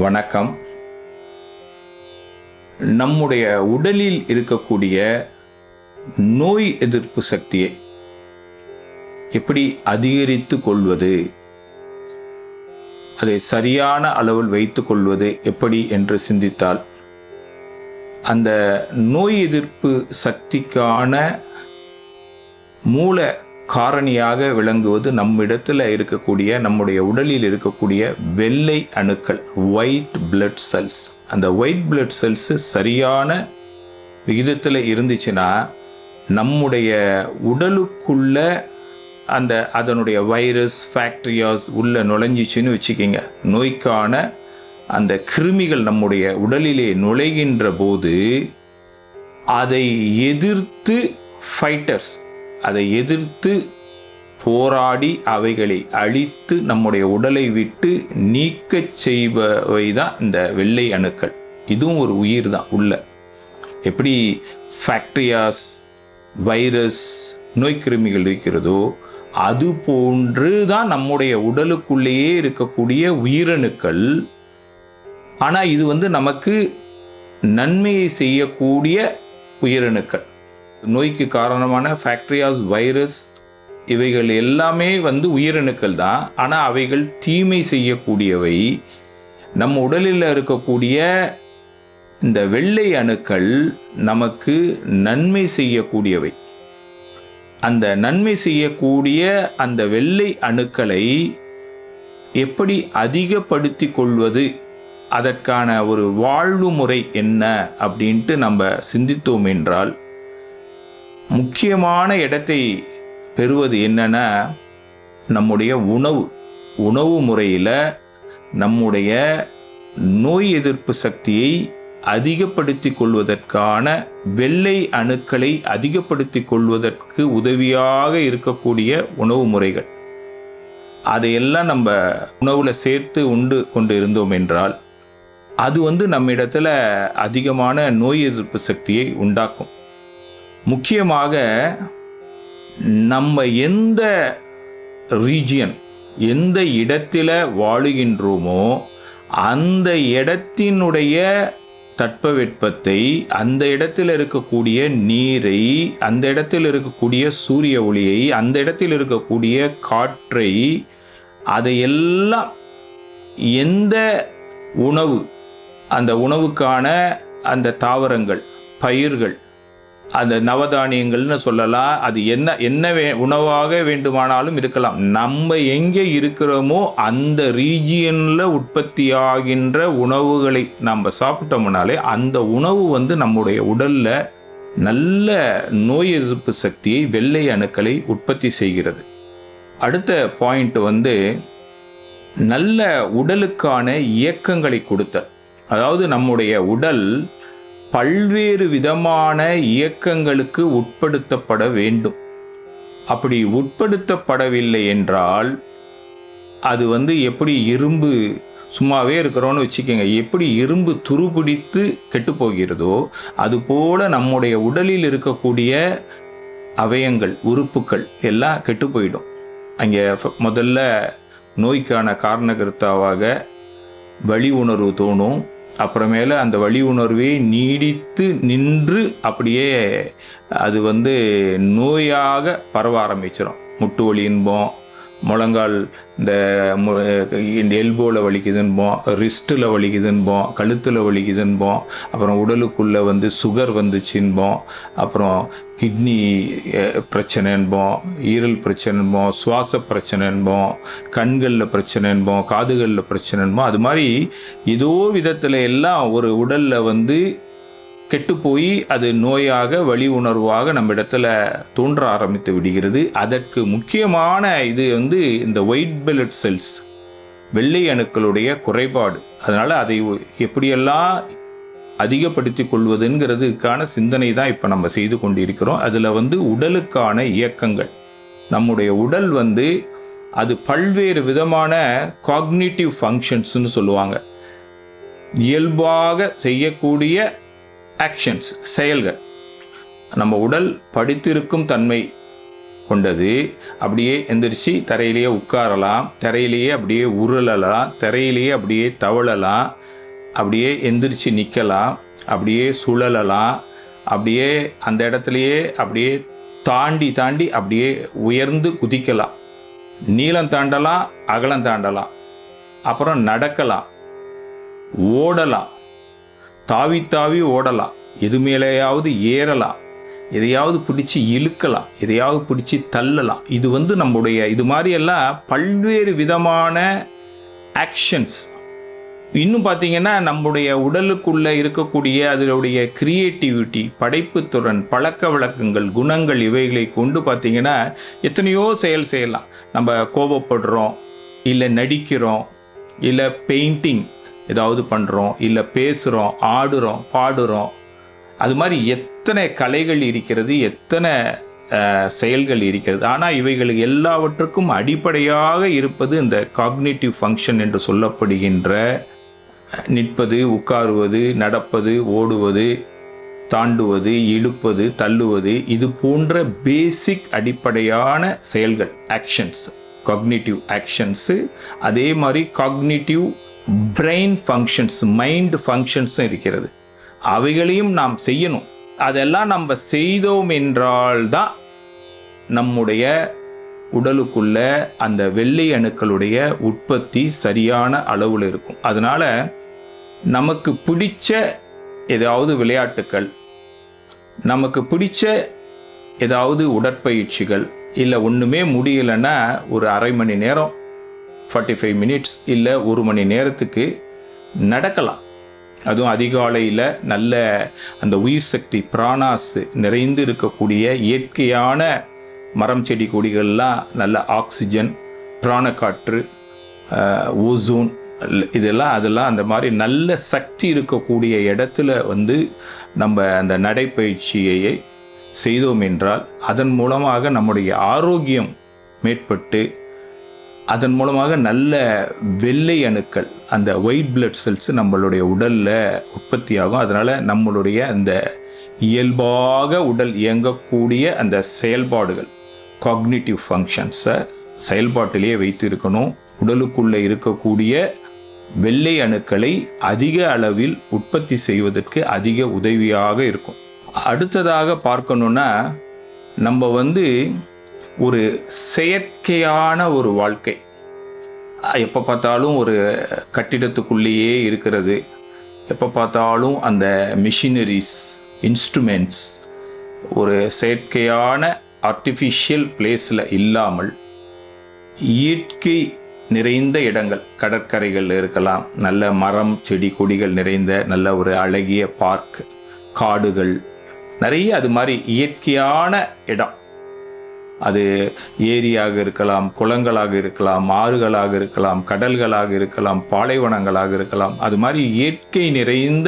வணக்கம் நம்முடைய உடலில் இருக்கக்கூடிய நோய் எதிர்ப்பு சக்தியை எப்படி அதிகரித்து கொள்வது அதை சரியான அளவில் வைத்துக் கொள்வது எப்படி என்று சிந்தித்தால் அந்த நோய் எதிர்ப்பு சக்திக்கான மூல காரணியாக விளங்குவது நம்மிடத்தில் இருக்கக்கூடிய நம்முடைய உடலில் இருக்கக்கூடிய வெள்ளை அணுக்கள் ஒயிட் பிளட் செல்ஸ் அந்த ஒயிட் பிளட் செல்ஸ் சரியான விகிதத்தில் இருந்துச்சுன்னா நம்முடைய உடலுக்குள்ள அந்த அதனுடைய வைரஸ் ஃபேக்டரியாஸ் உள்ள நுழைஞ்சிச்சுன்னு வச்சுக்கிங்க நோய்க்கான அந்த கிருமிகள் நம்முடைய உடலிலே நுழைகின்ற போது அதை எதிர்த்து ஃபைட்டர்ஸ் அதை எதிர்த்து போராடி அவைகளை அழித்து நம்முடைய உடலை விட்டு நீக்கச் செய்பவை தான் இந்த வெள்ளை அணுக்கள் இதுவும் ஒரு உயிர் தான் உள்ள எப்படி ஃபேக்டரியாஸ் வைரஸ் நோய்க்கிருமிகள் இருக்கிறதோ அது போன்று தான் நம்முடைய உடலுக்குள்ளேயே இருக்கக்கூடிய உயிரணுக்கள் ஆனால் இது வந்து நமக்கு நன்மையை செய்யக்கூடிய உயிரணுக்கள் நோய்க்கு காரணமான ஃபேக்டரியாஸ் வைரஸ் இவைகள் எல்லாமே வந்து உயிரணுக்கள் தான் ஆனால் அவைகள் தீமை செய்யக்கூடியவை நம்ம உடலில் இருக்கக்கூடிய இந்த வெள்ளை அணுக்கள் நமக்கு நன்மை செய்யக்கூடியவை அந்த நன்மை செய்யக்கூடிய அந்த வெள்ளை அணுக்களை எப்படி அதிகப்படுத்தி கொள்வது அதற்கான ஒரு வாழ்வு முறை என்ன அப்படின்ட்டு நம்ம சிந்தித்தோம் என்றால் முக்கியமான இடத்தை பெறுவது என்னன்னா நம்முடைய உணவு உணவு முறையில் நம்முடைய நோய் எதிர்ப்பு சக்தியை அதிகப்படுத்தி கொள்வதற்கான வெள்ளை அணுக்களை அதிகப்படுத்தி கொள்வதற்கு உதவியாக இருக்கக்கூடிய உணவு முறைகள் அதையெல்லாம் நம்ம உணவில் சேர்த்து உண்டு கொண்டு இருந்தோம் என்றால் அது வந்து நம்மிடத்தில் அதிகமான நோய் எதிர்ப்பு சக்தியை உண்டாக்கும் முக்கியமாக நம்ம எந்த ரீஜியன் எந்த இடத்துல வாழுகின்றோமோ அந்த இடத்தினுடைய தட்பவெப்பத்தை அந்த இடத்தில் இருக்கக்கூடிய நீரை அந்த இடத்தில் இருக்கக்கூடிய சூரிய ஒளியை அந்த இடத்தில் இருக்கக்கூடிய காற்றை அதையெல்லாம் எந்த உணவு அந்த உணவுக்கான அந்த தாவரங்கள் பயிர்கள் அந்த நவதானியங்கள்னு சொல்லலாம் அது என்ன என்ன வே உணவாக வேண்டுமானாலும் இருக்கலாம் நம்ம எங்கே இருக்கிறோமோ அந்த ரீஜியனில் உற்பத்தி ஆகின்ற உணவுகளை நம்ம சாப்பிட்டோம்னாலே அந்த உணவு வந்து நம்முடைய உடலில் நல்ல நோய் எதிர்ப்பு சக்தியை வெள்ளை அணுக்களை உற்பத்தி செய்கிறது அடுத்த பாயிண்ட் வந்து நல்ல உடலுக்கான இயக்கங்களை கொடுத்தல் அதாவது நம்முடைய உடல் பல்வேறு விதமான இயக்கங்களுக்கு உட்படுத்தப்பட வேண்டும் அப்படி உட்படுத்தப்படவில்லை என்றால் அது வந்து எப்படி இரும்பு சும்மாவே இருக்கிறோன்னு வச்சுக்கோங்க எப்படி இரும்பு துருபிடித்து கெட்டு போகிறதோ அதுபோல நம்முடைய உடலில் இருக்கக்கூடிய அவயங்கள் உறுப்புகள் எல்லாம் கெட்டு போயிடும் அங்கே முதல்ல நோய்க்கான காரணகர்த்தாவாக வலி உணர்வு தோணும் அப்புறமேல அந்த வழி உணர்வே நீடித்து நின்று அப்படியே அது வந்து நோயாக பரவ ஆரம்பிச்சிடும் முட்டு வலி இன்பம் முழங்கால் இந்த எல்போவில் வலிக்குதுன்போம் ரிஸ்ட்டில் வலிக்குதுன்போம் கழுத்தில் வலிக்குதுன்போம் அப்புறம் உடலுக்குள்ளே வந்து சுகர் வந்துச்சுன்போம் அப்புறம் கிட்னி பிரச்சனைன்போம் ஈரல் பிரச்சனைன்போம் சுவாச பிரச்சனைன்போம் கண்களில் பிரச்சனைன்போம் காதுகளில் பிரச்சனைன்போம் அது மாதிரி ஏதோ விதத்தில் எல்லாம் ஒரு உடலில் வந்து கெட்டு போய் அது நோயாக வழி உணர்வாக நம்ம இடத்துல தோன்ற ஆரம்பித்து விடுகிறது அதற்கு முக்கியமான இது வந்து இந்த ஒயிட் பிளட் செல்ஸ் வெள்ளை அணுக்களுடைய குறைபாடு அதனால் அதை எப்படியெல்லாம் அதிகப்படுத்தி கொள்வதுங்கிறதுக்கான சிந்தனை தான் இப்போ நம்ம செய்து கொண்டு இருக்கிறோம் அதில் வந்து உடலுக்கான இயக்கங்கள் நம்முடைய உடல் வந்து அது பல்வேறு விதமான காக்னிட்டிவ் ஃபங்க்ஷன்ஸ்னு சொல்லுவாங்க இயல்பாக செய்யக்கூடிய ஆக்ஷன்ஸ் செயல்கள் நம்ம உடல் படித்திருக்கும் தன்மை கொண்டது அப்படியே எந்திரிச்சு தரையிலேயே உட்காரலாம் தரையிலேயே அப்படியே உருளலாம் தரையிலேயே அப்படியே தவழலாம் அப்படியே எந்திரிச்சு நிற்கலாம் அப்படியே சுழலலாம் அப்படியே அந்த இடத்துலையே அப்படியே தாண்டி தாண்டி அப்படியே உயர்ந்து குதிக்கலாம் நீளம் தாண்டலாம் அகலம் தாண்டலாம் அப்புறம் நடக்கலாம் ஓடலாம் தாவி தாவி ஓடலாம் எது மேலேயாவது ஏறலாம் எதையாவது பிடிச்சி இழுக்கலாம் எதையாவது பிடிச்சி தள்ளலாம் இது வந்து நம்முடைய இது மாதிரியெல்லாம் பல்வேறு விதமான ஆக்ஷன்ஸ் இன்னும் பார்த்தீங்கன்னா நம்முடைய உடலுக்குள்ள இருக்கக்கூடிய அதனுடைய கிரியேட்டிவிட்டி படைப்புத்திறன் பழக்க வழக்கங்கள் குணங்கள் இவைகளை கொண்டு பார்த்தீங்கன்னா எத்தனையோ செயல் செய்யலாம் நம்ம கோபப்படுறோம் இல்லை நடிக்கிறோம் இல்லை பெயிண்டிங் ஏதாவது பண்ணுறோம் இல்லை பேசுகிறோம் ஆடுறோம் பாடுறோம் அது மாதிரி எத்தனை கலைகள் இருக்கிறது எத்தனை அஹ், செயல்கள் இருக்கிறது ஆனால் இவைகளுக்கு எல்லாவற்றுக்கும் அடிப்படையாக இருப்பது இந்த காக்னேட்டிவ் ஃபங்க்ஷன் என்று சொல்லப்படுகின்ற அஹ், நிற்பது உட்காருவது நடப்பது ஓடுவது தாண்டுவது இழுப்பது தள்ளுவது இது போன்ற பேசிக் அடிப்படையான செயல்கள் ஆக்ஷன்ஸ் காக்னிட்டிவ் ஆக்ஷன்ஸு அதே மாதிரி காக்னிட்டிவ் பிரெயின் ஃபங்க்ஷன்ஸ் மைண்ட் ஃபங்க்ஷன்ஸும் இருக்கிறது அவைகளையும் நாம் செய்யணும் அதெல்லாம் நம்ம செய்தோம் என்றால்தான் நம்முடைய உடலுக்குள்ள அந்த வெள்ளை அணுக்களுடைய உற்பத்தி சரியான அளவில் இருக்கும் அதனால நமக்கு பிடிச்ச ஏதாவது விளையாட்டுக்கள் நமக்கு பிடிச்ச ஏதாவது உடற்பயிற்சிகள் இல்லை ஒன்றுமே முடியலைன்னா ஒரு அரை மணி நேரம் ஃபார்ட்டி ஃபைவ் மினிட்ஸ் இல்லை ஒரு மணி நேரத்துக்கு நடக்கலாம் அதுவும் அதிகாலையில் நல்ல அந்த உயிர் சக்தி பிராணாஸ் நிறைந்து இருக்கக்கூடிய இயற்கையான மரம் செடி கொடிகள்லாம் நல்ல ஆக்சிஜன் பிராணக்காற்று ஆஹ், ஓசோன் இல்ல- இதெல்லாம் அதெல்லாம் அந்த மாதிரி நல்ல சக்தி இருக்கக்கூடிய இடத்துல வந்து நம்ம அந்த நடைப்பயிற்சியை செய்தோம் என்றால் அதன் மூலமாக நம்முடைய ஆரோக்கியம் மேற்பட்டு அதன் மூலமாக நல்ல வெள்ளை அணுக்கள் அந்த ஒயிட் பிளட் செல்ஸ் நம்மளுடைய உடலில் உற்பத்தியாகும் அதனால் நம்மளுடைய அந்த இயல்பாக உடல் இயங்கக்கூடிய அந்த செயல்பாடுகள் காக்னிட்டிவ் ஃபங்க்ஷன்ஸை செயல்பாட்டிலேயே வைத்து இருக்கணும் உடலுக்குள்ளே இருக்கக்கூடிய வெள்ளை அணுக்களை அதிக அளவில் உற்பத்தி செய்வதற்கு அதிக உதவியாக இருக்கும் அடுத்ததாக பார்க்கணுன்னா நம்ம வந்து ஒரு செயற்கையான ஒரு வாழ்க்கை எப்போ பார்த்தாலும் ஒரு கட்டிடத்துக்குள்ளேயே இருக்கிறது எப்போ பார்த்தாலும் அந்த மிஷினரிஸ் இன்ஸ்ட்ருமெண்ட்ஸ் ஒரு செயற்கையான ஆர்டிஃபிஷியல் பிளேஸில் இல்லாமல் இயற்கை நிறைந்த இடங்கள் கடற்கரைகள் இருக்கலாம் நல்ல மரம் செடி கொடிகள் நிறைந்த நல்ல ஒரு அழகிய பார்க் காடுகள் நிறைய அது மாதிரி இயற்கையான இடம் அது ஏரியாக இருக்கலாம் குளங்களாக இருக்கலாம் ஆறுகளாக இருக்கலாம் கடல்களாக இருக்கலாம் பாலைவனங்களாக இருக்கலாம் அது மாதிரி இயற்கை நிறைந்த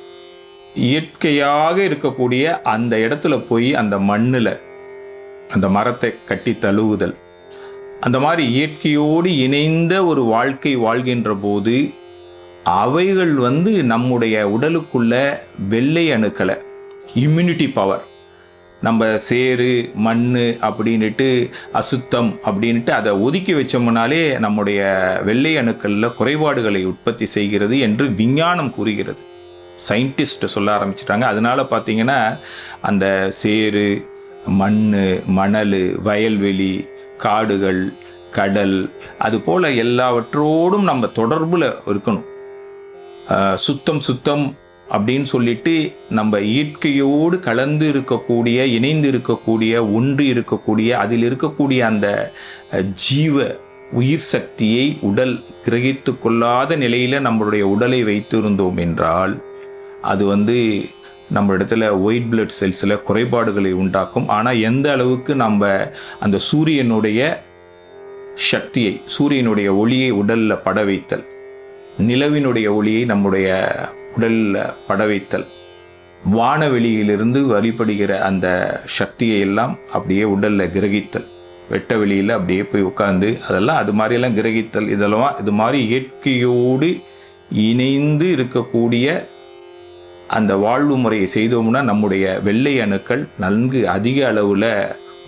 இயற்கையாக இருக்கக்கூடிய அந்த இடத்துல போய் அந்த மண்ணில் அந்த மரத்தை கட்டி தழுவுதல் அந்த மாதிரி இயற்கையோடு இணைந்த ஒரு வாழ்க்கை வாழ்கின்ற போது அவைகள் வந்து நம்முடைய உடலுக்குள்ள வெள்ளை அணுக்களை இம்யூனிட்டி பவர் நம்ம சேரு மண் அப்படின்ட்டு அசுத்தம் அப்படின்ட்டு அதை ஒதுக்கி வச்சோம்னாலே நம்முடைய வெள்ளை அணுக்களில் குறைபாடுகளை உற்பத்தி செய்கிறது என்று விஞ்ஞானம் கூறுகிறது சயின்டிஸ்ட் சொல்ல ஆரம்பிச்சிட்டாங்க அதனால பார்த்தீங்கன்னா அந்த சேரு மண் மணல் வயல்வெளி காடுகள் கடல் அது போல் எல்லாவற்றோடும் நம்ம தொடர்பில் இருக்கணும் ஆஹ் சுத்தம் சுத்தம் அப்படின்னு சொல்லிட்டு நம்ம இயற்கையோடு கலந்து இருக்கக்கூடிய இணைந்து இருக்கக்கூடிய ஒன்று இருக்கக்கூடிய அதில் இருக்கக்கூடிய அந்த அஹ், ஜீவ உயிர் சக்தியை உடல் கிரகித்து கொள்ளாத நிலையில் நம்மளுடைய உடலை வைத்திருந்தோம் என்றால் அது வந்து நம்ம இடத்துல ஒயிட் பிளட் செல்ஸில் குறைபாடுகளை உண்டாக்கும் ஆனால் எந்த அளவுக்கு நம்ம அந்த சூரியனுடைய சக்தியை சூரியனுடைய ஒளியை உடலில் பட வைத்தல் நிலவினுடைய ஒளியை நம்முடைய உடலில் பட வைத்தல் வானவெளியிலிருந்து வழிபடுகிற அந்த சக்தியை எல்லாம் அப்படியே உடலில் கிரகித்தல் வெட்ட வெளியில் அப்படியே போய் உட்காந்து அதெல்லாம் அது மாதிரியெல்லாம் கிரகித்தல் இதெல்லாம் இது மாதிரி இயற்கையோடு இணைந்து இருக்கக்கூடிய அந்த வாழ்வு முறையை செய்தோம்னா நம்முடைய வெள்ளை அணுக்கள் நன்கு அதிக அளவில்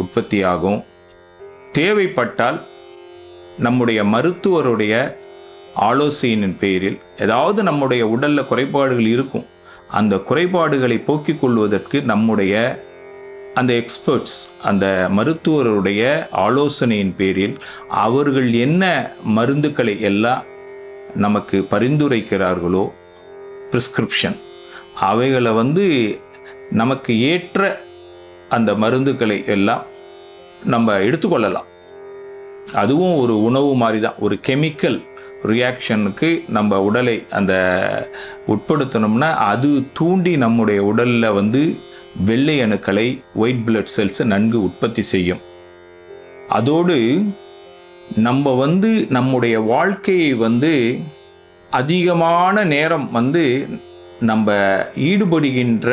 உற்பத்தியாகும் தேவைப்பட்டால் நம்முடைய மருத்துவருடைய ஆலோசனையின் பேரில் ஏதாவது நம்முடைய உடலில் குறைபாடுகள் இருக்கும் அந்த குறைபாடுகளை போக்கிக் கொள்வதற்கு நம்முடைய அந்த எக்ஸ்பர்ட்ஸ் அந்த மருத்துவருடைய ஆலோசனையின் பேரில் அவர்கள் என்ன மருந்துக்களை எல்லாம் நமக்கு பரிந்துரைக்கிறார்களோ ப்ரிஸ்கிரிப்ஷன் அவைகளை வந்து நமக்கு ஏற்ற அந்த மருந்துக்களை எல்லாம் நம்ம எடுத்துக்கொள்ளலாம் அதுவும் ஒரு உணவு மாதிரி தான் ஒரு கெமிக்கல் ரியாக்ஷனுக்கு நம்ம உடலை அந்த உட்படுத்தணும்னா அது தூண்டி நம்முடைய உடலில் வந்து வெள்ளை அணுக்களை ஒயிட் பிளட் செல்ஸை நன்கு உற்பத்தி செய்யும் அதோடு நம்ம வந்து நம்முடைய வாழ்க்கையை வந்து அதிகமான நேரம் வந்து நம்ம ஈடுபடுகின்ற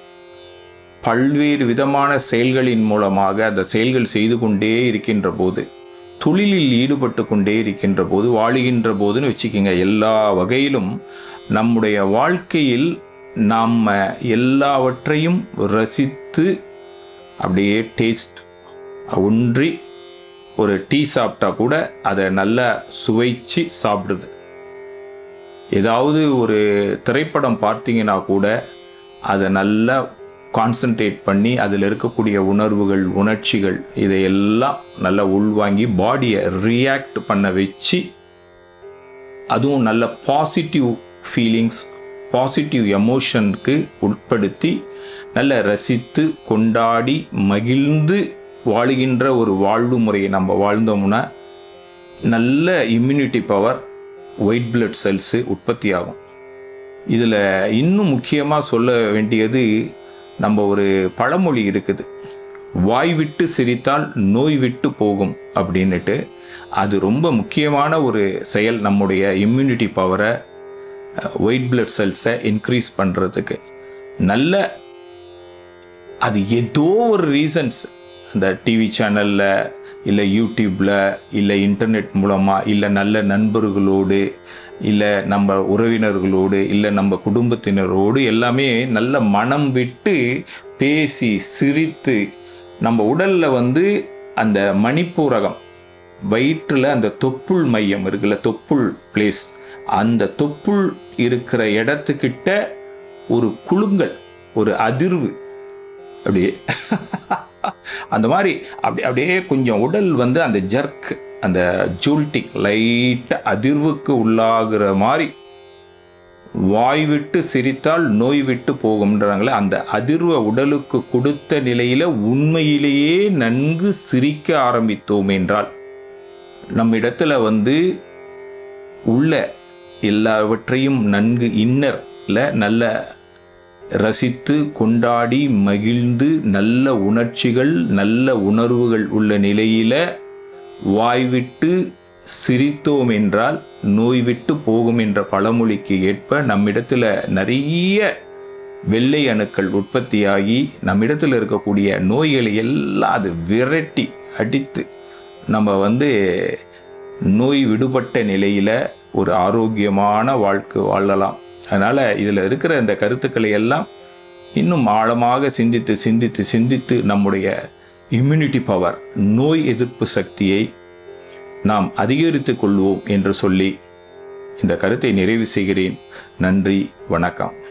பல்வேறு விதமான செயல்களின் மூலமாக அந்த செயல்கள் செய்து கொண்டே இருக்கின்ற போது தொழிலில் ஈடுபட்டு கொண்டே இருக்கின்ற போது வாழுகின்ற போதுன்னு வச்சுக்கிங்க எல்லா வகையிலும் நம்முடைய வாழ்க்கையில் நாம் எல்லாவற்றையும் ரசித்து அப்படியே டேஸ்ட் ஒன்றி ஒரு டீ சாப்பிட்டா கூட அதை நல்லா சுவைச்சு சாப்பிடுது ஏதாவது ஒரு திரைப்படம் பார்த்தீங்கன்னா கூட அதை நல்லா கான்சன்ட்ரேட் பண்ணி அதில் இருக்கக்கூடிய உணர்வுகள் உணர்ச்சிகள் இதையெல்லாம் நல்லா உள்வாங்கி பாடியை ரியாக்ட் பண்ண வச்சு அதுவும் நல்ல பாசிட்டிவ் ஃபீலிங்ஸ் பாசிட்டிவ் எமோஷனுக்கு உட்படுத்தி நல்ல ரசித்து கொண்டாடி மகிழ்ந்து வாழுகின்ற ஒரு வாழ்வு முறையை நம்ம வாழ்ந்தோம்னா நல்ல immunity power white blood cells உற்பத்தி ஆகும் இதில் இன்னும் முக்கியமாக சொல்ல வேண்டியது நம்ம ஒரு பழமொழி இருக்குது வாய் விட்டு சிரித்தால் நோய் விட்டு போகும் அப்படின்னுட்டு அது ரொம்ப முக்கியமான ஒரு செயல் நம்முடைய இம்யூனிட்டி பவரை ஒயிட் பிளட் செல்ஸை இன்க்ரீஸ் பண்ணுறதுக்கு நல்ல அது ஏதோ ஒரு ரீசன்ஸ் இந்த டிவி சேனலில் இல்லை யூடியூப்பில் இல்லை இன்டர்நெட் மூலமாக இல்லை நல்ல நண்பர்களோடு இல்லை நம்ம உறவினர்களோடு இல்லை நம்ம குடும்பத்தினரோடு எல்லாமே நல்ல மனம் விட்டு பேசி சிரித்து நம்ம உடலில் வந்து அந்த மணிப்பூரகம் வயிற்றில் அந்த தொப்புள் மையம் இருக்குல்ல தொப்புள் பிளேஸ் அந்த தொப்புள் இருக்கிற இடத்துக்கிட்ட ஒரு குலுங்கல் ஒரு அதிர்வு அப்படியே அந்த மாதிரி அப்படி அப்படியே கொஞ்சம் உடல் வந்து அந்த ஜர்க் அந்த ஜூல்டிங் லைட்டாக அதிர்வுக்கு உள்ளாகிற மாதிரி வாய் விட்டு சிரித்தால் நோய் விட்டு போகும்ன்றாங்களே அந்த அதிர்வை உடலுக்கு கொடுத்த நிலையில உண்மையிலேயே நன்கு சிரிக்க ஆரம்பித்தோம் என்றால் நம்ம இடத்துல வந்து உள்ள எல்லாவற்றையும் நன்கு இன்னர்ல நல்ல ரசித்து கொண்டாடி மகிழ்ந்து நல்ல உணர்ச்சிகள் நல்ல உணர்வுகள் உள்ள நிலையில வாய்விட்டு சிரித்தோம் என்றால் நோய் விட்டு போகும் என்ற பழமொழிக்கு ஏற்ப நம்மிடத்துல நிறைய வெள்ளை அணுக்கள் உற்பத்தியாகி நம்மிடத்தில் இருக்கக்கூடிய நோய்களை எல்லாம் அது விரட்டி அடித்து நம்ம வந்து நோய் விடுபட்ட நிலையில் ஒரு ஆரோக்கியமான வாழ்க்கை வாழலாம் அதனால் இதில் இருக்கிற இந்த கருத்துக்களை எல்லாம் இன்னும் ஆழமாக சிந்தித்து சிந்தித்து சிந்தித்து நம்முடைய இம்யூனிட்டி பவர் நோய் எதிர்ப்பு சக்தியை நாம் அதிகரித்துக் கொள்வோம் என்று சொல்லி இந்த கருத்தை நிறைவு செய்கிறேன் நன்றி வணக்கம்